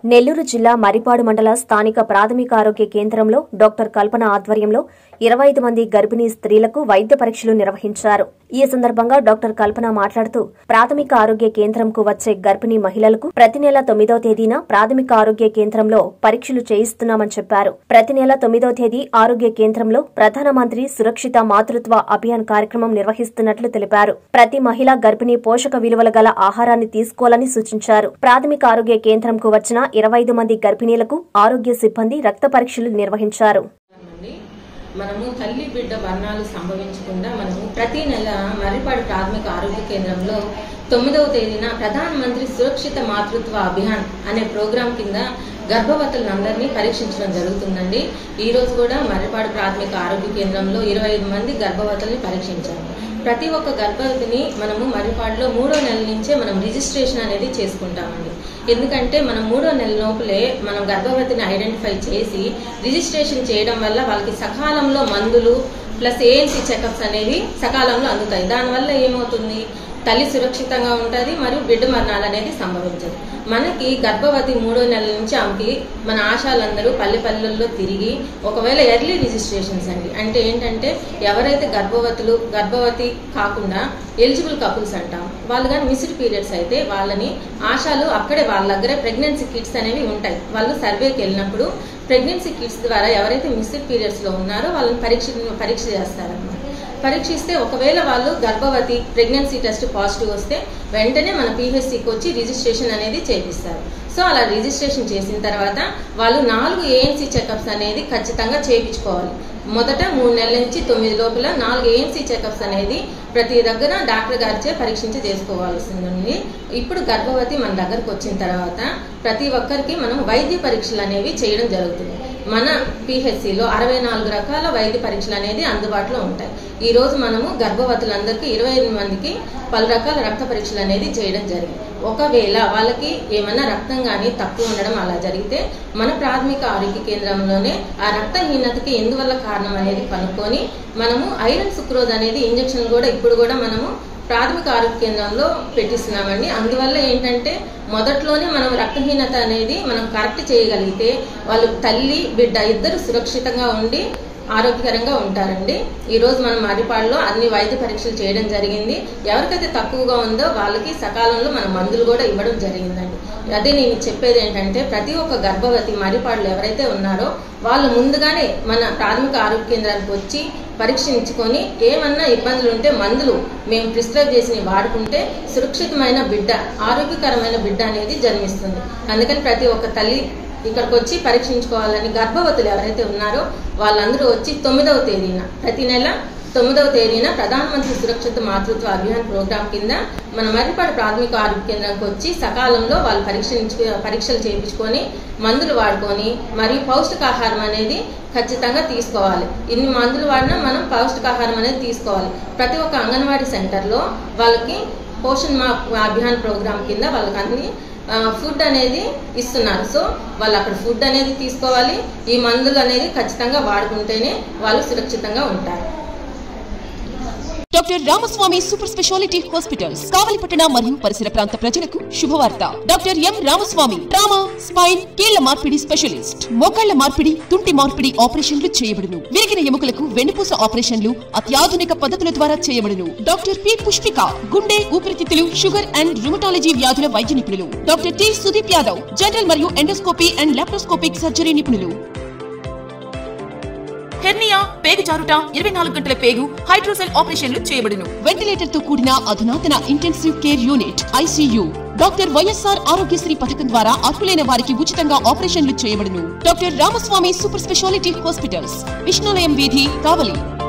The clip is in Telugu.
నెల్లూరు జిల్లా మరిపాడు మండల స్థానిక ప్రాథమిక ఆరోగ్య కేంద్రంలో డాక్టర్ కల్పన ఆధ్వర్యంలో ఇరవై ఐదు మంది గర్భిణీ స్త్రీలకు వైద్య పరీక్షలు నిర్వహించారు ఈ సందర్భంగా డాక్టర్ కల్పన మాట్లాడుతూ ప్రాథమిక ఆరోగ్య కేంద్రంకు వచ్చే గర్భిణీ మహిళలకు ప్రతి నెల తొమ్మిదవ తేదీన ప్రాథమిక ఆరోగ్య కేంద్రంలో పరీక్షలు చేయిస్తున్నామని చెప్పారు ప్రతి నెల తొమ్మిదవ తేదీ ఆరోగ్య కేంద్రంలో ప్రధానమంత్రి సురక్షిత మాతృత్వ అభియాన్ కార్యక్రమం నిర్వహిస్తున్నట్లు తెలిపారు ప్రతి మహిళ గర్భిణీ పోషక విలువల గల ఆహారాన్ని తీసుకోవాలని సూచించారు ప్రాథమిక ఆరోగ్య కేంద్రంకు వచ్చిన ఇరవై ఐదు మంది గర్భిణీలకు ఆరోగ్య సిబ్బంది రక్త పరీక్షలు నిర్వహించారు నుండి మనము తల్లి బిడ్డ మరణాలు సంభవించకుండా మనము ప్రతి నెల మర్రిపాడు ప్రాథమిక ఆరోగ్య కేంద్రంలో తొమ్మిదవ తేదీన ప్రధాన మంత్రి సురక్షిత మాతృత్వ అభియాన్ అనే ప్రోగ్రాం కింద గర్భవతులందరినీ పరీక్షించడం జరుగుతుందండి ఈ రోజు కూడా మర్రిపాడు ప్రాథమిక ఆరోగ్య కేంద్రంలో ఇరవై ఐదు మంది గర్భవతుల్ని పరీక్షించాము ప్రతి ఒక్క గర్భవతిని మనము మర్రిపాడులో మూడో నెల నుంచే మనం రిజిస్ట్రేషన్ అనేది చేసుకుంటామండి ఎందుకంటే మనం మూడో నెల లోపలే మనం గర్భవతిని ఐడెంటిఫై చేసి రిజిస్ట్రేషన్ చేయడం వల్ల వాళ్ళకి సకాలంలో మందులు ప్లస్ ఏఎన్సీ చెకప్స్ అనేవి సకాలంలో అందుతాయి దానివల్ల ఏమవుతుంది తల్లి సురక్షితంగా ఉంటుంది మరియు బిడ్డ మరణాలు అనేది సంభవించదు మనకి గర్భవతి మూడో నెలల నుంచి ఆమెకి మన ఆశాలందరూ పల్లె పల్లెల్లో తిరిగి ఒకవేళ ఎర్లీ రిజిస్ట్రేషన్స్ అండి అంటే ఏంటంటే ఎవరైతే గర్భవతులు గర్భవతి కాకుండా ఎలిజిబుల్ కపుల్స్ అంటాం వాళ్ళు కానీ మిస్డ్ పీరియడ్స్ అయితే వాళ్ళని ఆశాలు అక్కడే వాళ్ళ దగ్గరే ప్రెగ్నెన్సీ కిట్స్ అనేవి ఉంటాయి వాళ్ళు సర్వేకి వెళ్ళినప్పుడు ప్రెగ్నెన్సీ కిట్స్ ద్వారా ఎవరైతే మిస్డ్ పీరియడ్స్ లో ఉన్నారో వాళ్ళని పరీక్ష పరీక్ష చేస్తారన్నమాట పరీక్షిస్తే ఒకవేళ వాళ్ళు గర్భవతి ప్రెగ్నెన్సీ టెస్ట్ పాజిటివ్ వస్తే వెంటనే మన పిహెచ్సికి వచ్చి రిజిస్ట్రేషన్ అనేది చేపిస్తారు సో అలా రిజిస్ట్రేషన్ చేసిన తర్వాత వాళ్ళు నాలుగు ఏఎన్సీ చెకప్స్ అనేది ఖచ్చితంగా చేయించుకోవాలి మొదట మూడు నెలల నుంచి తొమ్మిది లోపల నాలుగు ఏఎన్సీ చెకప్స్ అనేది ప్రతి దగ్గర డాక్టర్ గారిచే పరీక్షించి చేసుకోవాల్సింది ఇప్పుడు గర్భవతి మన దగ్గరకు వచ్చిన తర్వాత ప్రతి ఒక్కరికి మనం వైద్య పరీక్షలు అనేవి చేయడం జరుగుతుంది మన పిహెచ్సిలో అరవై నాలుగు రకాల వైద్య పరీక్షలు అనేది అందుబాటులో ఉంటాయి ఈ రోజు మనము గర్భవతులందరికీ ఇరవై ఎనిమిది మందికి పలు రకాల రక్త పరీక్షలు అనేది చేయడం జరిగింది ఒకవేళ వాళ్ళకి ఏమైనా రక్తం కానీ తక్కువ ఉండడం అలా జరిగితే మన ప్రాథమిక ఆరోగ్య కేంద్రంలోనే ఆ రక్తహీనతకి ఎందువల్ల కారణం అనేది కనుక్కొని మనము ఐరన్ సుక్రోజ్ అనేది ఇంజక్షన్ కూడా ఇప్పుడు కూడా మనము ప్రాథమిక ఆరోగ్య కేంద్రంలో పెట్టిస్తున్నామండి అందువల్ల ఏంటంటే మొదట్లోనే మనం రక్తహీనత అనేది మనం కరెక్ట్ చేయగలిగితే వాళ్ళు తల్లి బిడ్డ ఇద్దరు సురక్షితంగా ఉండి ఆరోగ్యకరంగా ఉంటారండి ఈ రోజు మనం మర్రిపాడులో అన్ని వైద్య పరీక్షలు చేయడం జరిగింది ఎవరికైతే తక్కువగా ఉందో వాళ్ళకి సకాలంలో మన మందులు కూడా ఇవ్వడం జరిగిందండి అదే నేను చెప్పేది ఏంటంటే ప్రతి ఒక్క గర్భవతి మర్రిపాడులో ఎవరైతే ఉన్నారో వాళ్ళు ముందుగానే మన ప్రాథమిక ఆరోగ్య కేంద్రానికి వచ్చి పరీక్షించుకొని ఏమన్నా ఇబ్బందులు ఉంటే మందులు మేము ప్రిస్క్రైబ్ చేసి వాడుకుంటే సురక్షితమైన బిడ్డ ఆరోగ్యకరమైన బిడ్డ అనేది జన్మిస్తుంది అందుకని ప్రతి ఒక్క తల్లి ఇక్కడికి వచ్చి పరీక్షించుకోవాలని గర్భవతులు ఎవరైతే ఉన్నారో వాళ్ళందరూ వచ్చి తొమ్మిదవ తేదీన ప్రతి నెల తొమ్మిదవ తేదీన ప్రధానమంత్రి సురక్షిత మాతృత్వ అభియాన్ ప్రోగ్రాం కింద మన మర్రిపాడు ప్రాథమిక ఆరోగ్య కేంద్రానికి వచ్చి సకాలంలో వాళ్ళు పరీక్షించు పరీక్షలు చేయించుకొని మందులు వాడుకొని మరియు పౌష్టికాహారం అనేది ఖచ్చితంగా తీసుకోవాలి ఇన్ని మందులు వాడినా మనం పౌష్టికాహారం అనేది తీసుకోవాలి ప్రతి ఒక్క అంగన్వాడీ సెంటర్లో వాళ్ళకి పోషణ్ మా అభియాన్ ప్రోగ్రాం కింద వాళ్ళకి అన్ని ఫుడ్ అనేది ఇస్తున్నారు సో వాళ్ళు అక్కడ ఫుడ్ అనేది తీసుకోవాలి ఈ మందులు అనేది ఖచ్చితంగా వాడుకుంటేనే వాళ్ళు సురక్షితంగా ఉంటారు doctor Ramaswamy super speciality hospitals కావలిపట్టణ మరియు పరిసర ప్రాంత ప్రజలకు శుభవార్త doctor M Ramaswamy trauma spine కీళ్ల మార్పిడి స్పెషలిస్ట్ మోకాళ్ల మార్పిడి తుంటి మార్పిడి ఆపరేషన్లు చేయబడును విరిగిన ఎముకలకు వెన్నుపూస ఆపరేషన్లు అత్యాధునిక పద్ధతుల ద్వారా చేయబడును డాక్టర్ పి పుష్పిక గుండె ఊపిరితిత్తులు షుగర్ అండ్ రుమటాలజీ వ్యాధుల వైద్య నిపుణులు doctor T Sudeep Yadav general మరియు ఎండోస్కోపీ అండ్ లాప్రోస్కోపిక్ సర్జరీ నిపుణులు హెర్నియా పేగు జారుట ఇరవై నాలుగు గంటల పేగు హైడ్రోసెల్ ఆపరేషన్లు చేయబడును వెంటిలేటర్ తో కూడిన అధునాతన intensive care unit ICU doctor YSR Aarogyasri పథకం ద్వారా అర్హులైన వారికి ఉచితంగా ఆపరేషన్లు చేయబడును doctor Ramaswamy super speciality hospitals విష్ణులయం వీధి కావలి